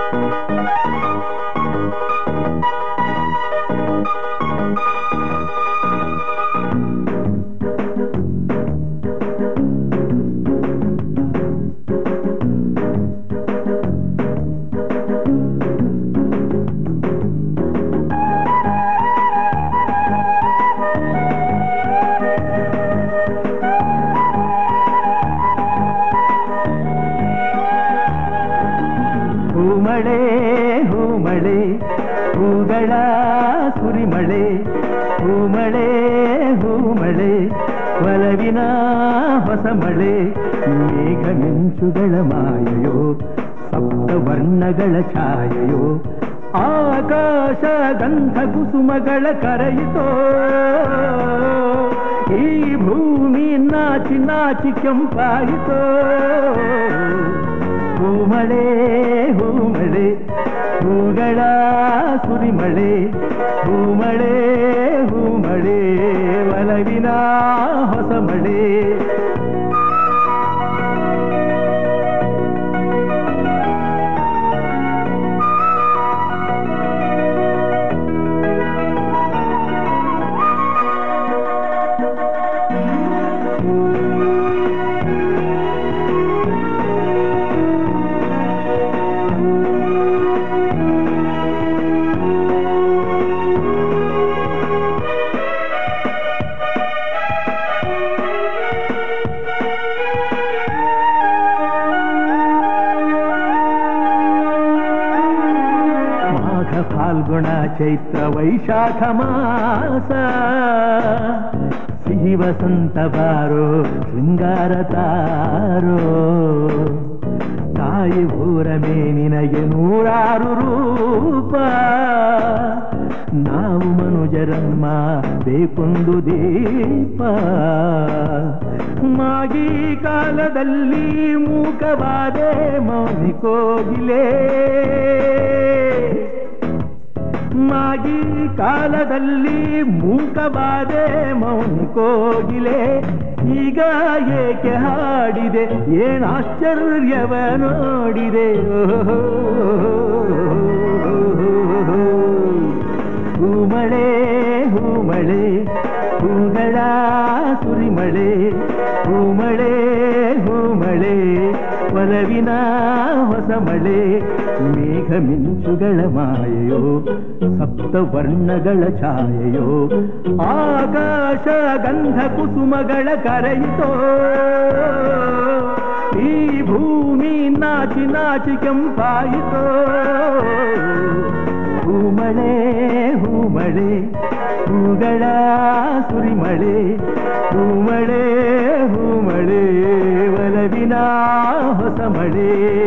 ಹೂಮಳೆ ಹೂಮಳೆ ಹೂಗಳ ಸುರಿಮಳೆ ಹೂಮಳೆ ಹೂಮಳೆ ಒಲವಿನ ಹೊಸ ಮಳೆ ಮೇಘ ಮಿಂಚುಗಳ ಮಾಯೆಯೋ ಸಪ್ತ ವರ್ಣಗಳ ಛಾಯೆಯೋ ಆಕಾಶ ಗಂಧ ಕುಸುಮಗಳ ಕರೆಯಿತೋ ಈ ಭೂಮಿ ನಾಚಿ ನಾಚಿ ಕೆಂಪಾಯಿತೋ ಹೂಮಳೆ ಹೂಮಳೆ ಹೂಗಳ ಸುರಿಮಳೆ ಹೂಮಳೆ ಹೂಮಳೆ ಒಲವಿನ ಹೊಸ ಮಳೆ ಮಾಘ ಫಾಲ್ಗುಣ ಚೈತ್ರ ವೈಶಾಖ ಮಾಸ ಸಿಹಿ ವಸಂತ ಬಾರೋ ಶೃಂಗಾರ ತಾರೋ ತಾಯಿ ಊರ ಮೇನಿನಗೆ ನೂರಾರು ರೂಪ ನಾವು ಮನುಜರಮ್ಮ ಬೇಕೊಂದು ದೀಪ ಮಾಗಿ ಕಾಲದಲ್ಲಿ ಮೂಕವಾದೆ ಮೌನಿ ಕೋಗಿಲೆ ಮಾಗಿ ಕಾಲದಲ್ಲಿ ಮೂಕವಾದೆ ಮೌನಿ ಕೋಗಿಲೆ ಈಗ ಏಕೆ ಹಾಡಿದೆ ಏನ್ ಆಶ್ಚರ್ಯವ ನೋಡಿದೆ ಹೂಮಳೆ ಹೂಮಳೆ ಹೂಗಳ ಸುರಿಮಳೆ ಹೂಮಳೆ ಹೂಮಳೆ ಒಲವಿನ ಹೊಸ ಮಳೆ ಮೇಘ ಮಿಂಚುಗಳ ಮಾಯೆಯೋ ಸಪ್ತ ವರ್ಣಗಳ ಛಾಯೆಯೋ ಆಕಾಶ ಗಂಧ ಕುಸುಮಗಳ ಕರೆಯಿತೋ ಈ ಭೂಮಿ ನಾಚಿ ನಾಚಿ ಕೆಂಪಾಯಿತೋ ಹೂಮಳೆ ಹೂಮಳೆ ಹೂಗಳ ಸುರಿಮಳೆ ಹೂಮಳೆ ಹೂಮಳೆ ಒಲವಿನ ಹೊಸ ಮಳೆ